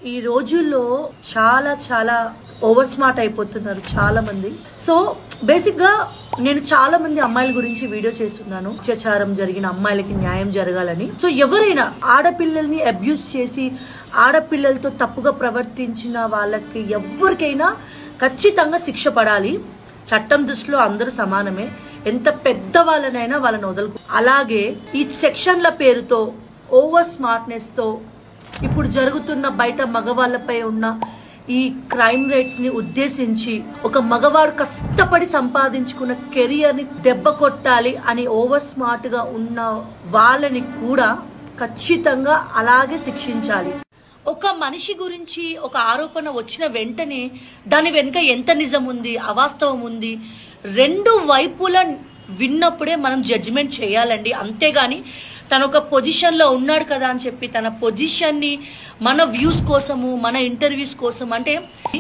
ఈ రోజుల్లో చాలా చాలా ఓవర్ స్మార్ట్ అయిపోతున్నారు చాలా మంది సో బేసిక్ గా నేను చాలా మంది అమ్మాయిల గురించి వీడియో చేస్తున్నాను అత్యాచారం జరిగిన అమ్మాయిలకి న్యాయం జరగాలని సో ఎవరైనా ఆడపిల్లల్ని అబ్యూస్ చేసి ఆడపిల్లలతో తప్పుగా ప్రవర్తించిన వాళ్ళకి ఎవరికైనా ఖచ్చితంగా శిక్ష పడాలి చట్టం దృష్టిలో అందరూ సమానమే ఎంత పెద్ద వాళ్ళనైనా వాళ్ళని వదలకు అలాగే ఈ సెక్షన్ల పేరుతో ఓవర్ స్మార్ట్నెస్ తో ఇప్పుడు జరుగుతున్న బయట మగవాళ్ళపై ఉన్న ఈ క్రైమ్ రేట్స్ ని ఉద్దేశించి ఒక మగవాడు కష్టపడి సంపాదించుకున్న కెరియర్ ని దెబ్బ కొట్టాలి అని ఓవర్ స్మార్ట్ గా ఉన్న వాళ్ళని కూడా ఖచ్చితంగా అలాగే శిక్షించాలి ఒక మనిషి గురించి ఒక ఆరోపణ వచ్చిన వెంటనే దాని వెనుక ఎంత నిజం ఉంది అవాస్తవం ఉంది రెండు వైపుల విన్నప్పుడే మనం జడ్జిమెంట్ చేయాలండి అంతేగాని తన ఒక పొజిషన్ లో ఉన్నాడు కదా అని చెప్పి తన పొజిషన్ ని మన వ్యూస్ కోసము మన ఇంటర్వ్యూస్ కోసం అంటే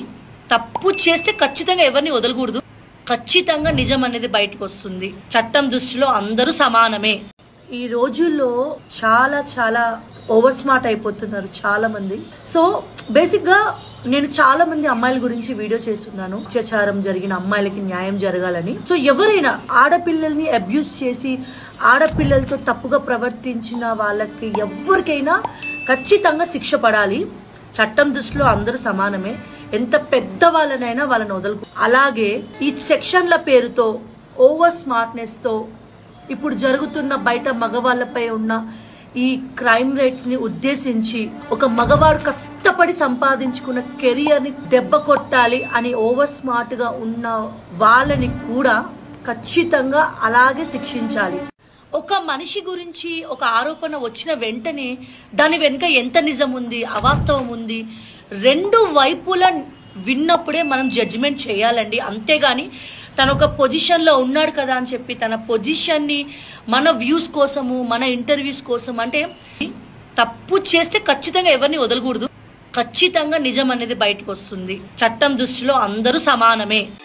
తప్పు చేస్తే ఖచ్చితంగా ఎవరిని వదలకూడదు ఖచ్చితంగా నిజం అనేది బయటకు వస్తుంది చట్టం దృష్టిలో అందరూ సమానమే ఈ రోజుల్లో చాలా చాలా ఓవర్ స్మార్ట్ అయిపోతున్నారు చాలా మంది సో బేసిక్ గా నేను చాలా మంది అమ్మాయిల గురించి వీడియో చేస్తున్నాను అత్యాచారం జరిగిన అమ్మాయిలకి న్యాయం జరగాలని సో ఎవరైనా ఆడపిల్లల్ని అబ్యూస్ చేసి ఆడపిల్లలతో తప్పుగా ప్రవర్తించిన వాళ్ళకి ఎవరికైనా ఖచ్చితంగా శిక్ష పడాలి చట్టం దృష్టిలో అందరూ సమానమే ఎంత పెద్ద వాళ్ళనైనా వాళ్ళని వదలకు అలాగే ఈ సెక్షన్ల పేరుతో ఓవర్ స్మార్ట్నెస్ తో ఇప్పుడు జరుగుతున్న బయట మగవాళ్ళపై ఉన్న ఈ క్రైమ్ రేట్స్ ని ఉద్దేశించి ఒక మగవాడు కష్టపడి సంపాదించుకున్న కెరియర్ ని దెబ్బ కొట్టాలి అని ఓవర్ స్మార్ట్ గా ఉన్న వాళ్ళని కూడా ఖచ్చితంగా అలాగే శిక్షించాలి ఒక మనిషి గురించి ఒక ఆరోపణ వచ్చిన వెంటనే దాని వెనుక ఎంత నిజం ఉంది అవాస్తవం ఉంది రెండు వైపుల విన్నప్పుడే మనం జడ్జిమెంట్ చేయాలండి అంతేగాని తన ఒక పొజిషన్ లో ఉన్నాడు కదా అని చెప్పి తన పొజిషన్ ని మన వ్యూస్ కోసము మన ఇంటర్వ్యూస్ కోసం అంటే తప్పు చేస్తే ఖచ్చితంగా ఎవరిని వదలకూడదు ఖచ్చితంగా నిజం అనేది బయటకు వస్తుంది చట్టం దృష్టిలో అందరూ సమానమే